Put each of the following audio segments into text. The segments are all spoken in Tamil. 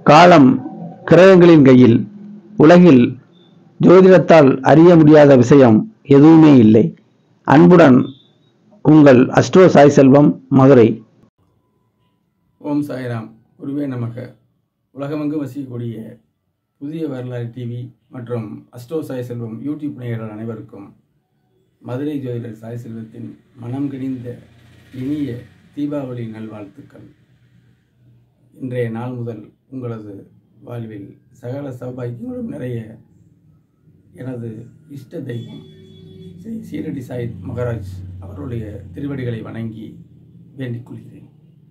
காலம் கிரகங்களின் கையில் உலகில் ஜோதிடத்தால் அறிய முடியாத விஷயம் எதுவுமே இல்லை அன்புடன் உங்கள் அஸ்ட்ரோ சாய் செல்வம் மதுரை ஓம் சாய்ராம் குருவே நமக உலகமெங்கும் வசிக்கக்கூடிய புதிய வரலாறு டிவி மற்றும் அஸ்ட்ரோ சாய் செல்வம் யூடியூப் நேயர்கள் அனைவருக்கும் மதுரை ஜோதிடர் சாய் செல்வத்தின் மனம் கிணிந்த இனிய தீபாவளி நல்வாழ்த்துக்கள் இன்றைய நாள் முதல் உங்களது வாழ்வில் சகல சௌபாக்கியங்களும் நிறைய எனது இஷ்ட தெய்வம் ஸ்ரீ சீரடி சாய் மகராஜ் அவருடைய திருவடிகளை வணங்கி வேண்டிக் கொள்கிறேன்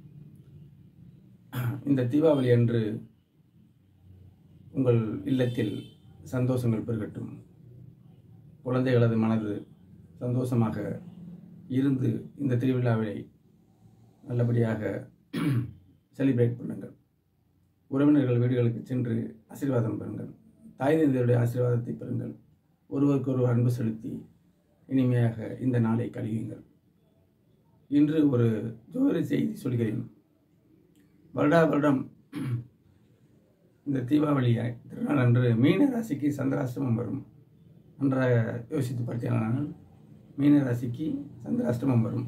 இந்த தீபாவளி அன்று உங்கள் இல்லத்தில் சந்தோஷங்கள் பெருகட்டும் குழந்தைகளது மனது சந்தோஷமாக இருந்து இந்த திருவிழாவை நல்லபடியாக செலிப்ரேட் பண்ணுங்கள் உறவினர்கள் வீடுகளுக்கு சென்று ஆசீர்வாதம் பெறுங்கள் தாய் தந்தையருடைய ஆசீர்வாதத்தை பெறுங்கள் ஒருவருக்கொருவர் அன்பு செலுத்தி இனிமையாக இந்த நாளை கழியுங்கள் இன்று ஒரு ஜோதிட செய்தி சொல்கிறேன் வருடா வருடம் இந்த தீபாவளி திருநாள் அன்று மீன ராசிக்கு சந்திராஷ்டமம் வரும் நன்றாக யோசித்து பார்த்தீங்கன்னா மீன ராசிக்கு சந்திராஷ்டமம் வரும்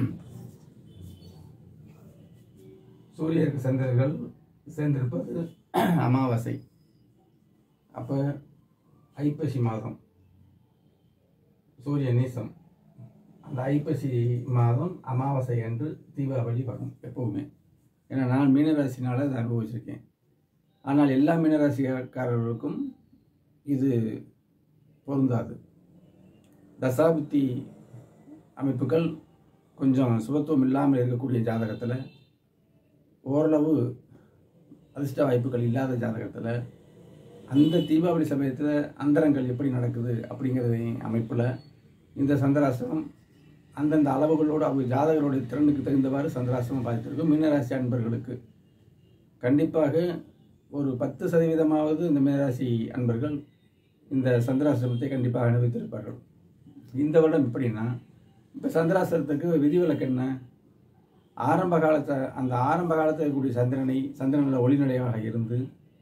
சூரியருக்கு சந்திரர்கள் சேர்ந்திருப்பது அமாவாசை அப்போ ஐப்பசி மாதம் சூரிய நீசம் அந்த ஐப்பசி மாதம் அமாவாசை அன்று தீபாவளி வரும் எப்பவுமே ஏன்னா நான் மீனராசினால அதை அனுபவிச்சிருக்கேன் ஆனால் எல்லா மீனராசிக்காரர்களுக்கும் இது பொருந்தாது தசாபுத்தி அமைப்புகள் கொஞ்சம் சுபத்துவம் இல்லாமல் இருக்கக்கூடிய ஜாதகத்தில் ஓரளவு அதிர்ஷ்ட வாய்ப்புகள் இல்லாத ஜாதகத்தில் அந்த தீபாவளி சமயத்தில் அந்தரங்கள் எப்படி நடக்குது அப்படிங்கிறத அமைப்பில் இந்த சந்திராசிரமம் அந்தந்த அளவுகளோடு அவங்க ஜாதகருடைய திறனுக்கு தகுந்தவாறு சந்திராசிரமம் பாதித்திருக்கும் மீனராசி அன்பர்களுக்கு கண்டிப்பாக ஒரு பத்து சதவீதமாவது இந்த மீனராசி அன்பர்கள் இந்த சந்திராசிரமத்தை கண்டிப்பாக அனுபவித்திருப்பார்கள் இந்த வருடம் எப்படின்னா இப்போ சந்திராசிரமத்துக்கு விதிவிலக்கு என்ன ஆரம்ப காலத்தை அந்த ஆரம்ப காலத்தில் இருக்கக்கூடிய சந்திரனை சந்திரனில் ஒளிநடையாக இருந்து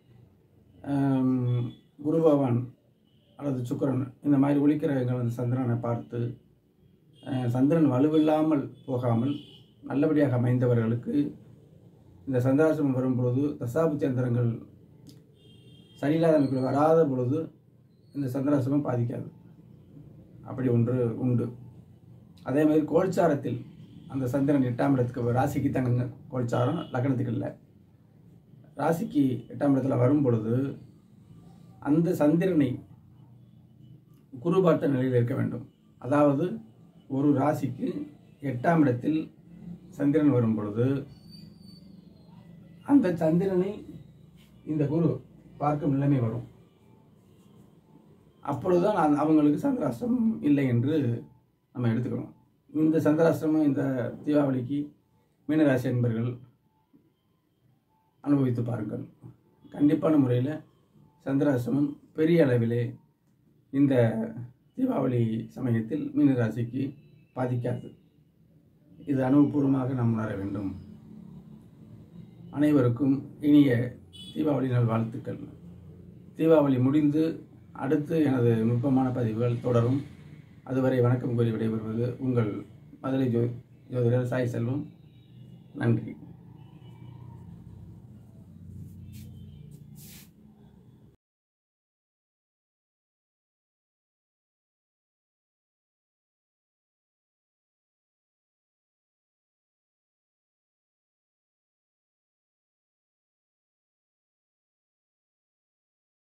ஆம், குரு பகவான் அல்லது சுக்கிரன் இந்த மாதிரி ஒளிக்கிரகங்கள் அந்த சந்திரனை பார்த்து அஹ், சந்திரன் வலுவில்லாமல் போகாமல் நல்லபடியாக அமைந்தவர்களுக்கு இந்த சந்திராசிரமம் வரும் பொழுது தசாபுத்தி சந்திரங்கள் சரியில்லாத அமைப்பில் வராத பொழுது இந்த சந்திராசிரமம் பாதிக்காது அப்படி ஒன்று உண்டு அதே மாதிரி கோல்சாரத்தில் அந்த சந்திரன் எட்டாம் இடத்துக்கு ராசிக்கு தங்க கோல்சாரம் லக்னத்துக்கு இல்லை ராசிக்கு எட்டாம் இடத்துல வரும் பொழுது அந்த சந்திரனை குரு பார்த்த நிலையில் இருக்க வேண்டும் அதாவது ஒரு ராசிக்கு எட்டாம் இடத்தில் சந்திரன் வரும் பொழுது அந்த சந்திரனை இந்த குரு பார்க்கும் நிலைமை வரும் அப்பொழுதுதான் அந்த- அவங்களுக்கு சந்திராஷ்டிரமம் இல்லை என்று நம்ம எடுத்துக்கணும் இந்த சந்திராஷ்டிரமம் இந்த தீபாவளிக்கு மீனராசி என்பர்கள் அனுபவித்து பாருங்கள் கண்டிப்பான முறையில் சந்திராசிரமம் பெரிய அளவிலே இந்த தீபாவளி சமயத்தில் மீனராசிக்கு பாதிக்காது இது அனுபவபூர்வமாக நாம் உணர வேண்டும் அனைவருக்கும் இனிய தீபாவளி நல் வாழ்த்துக்கள் தீபாவளி முடிந்து அடுத்து எனது நுட்பமான பதிவுகள் தொடரும் அதுவரை வணக்கம் கூறி விடைபெறுவது உங்கள் மதுரை ஜோ ஜோதிடர் சாய் செல்வம் நன்றி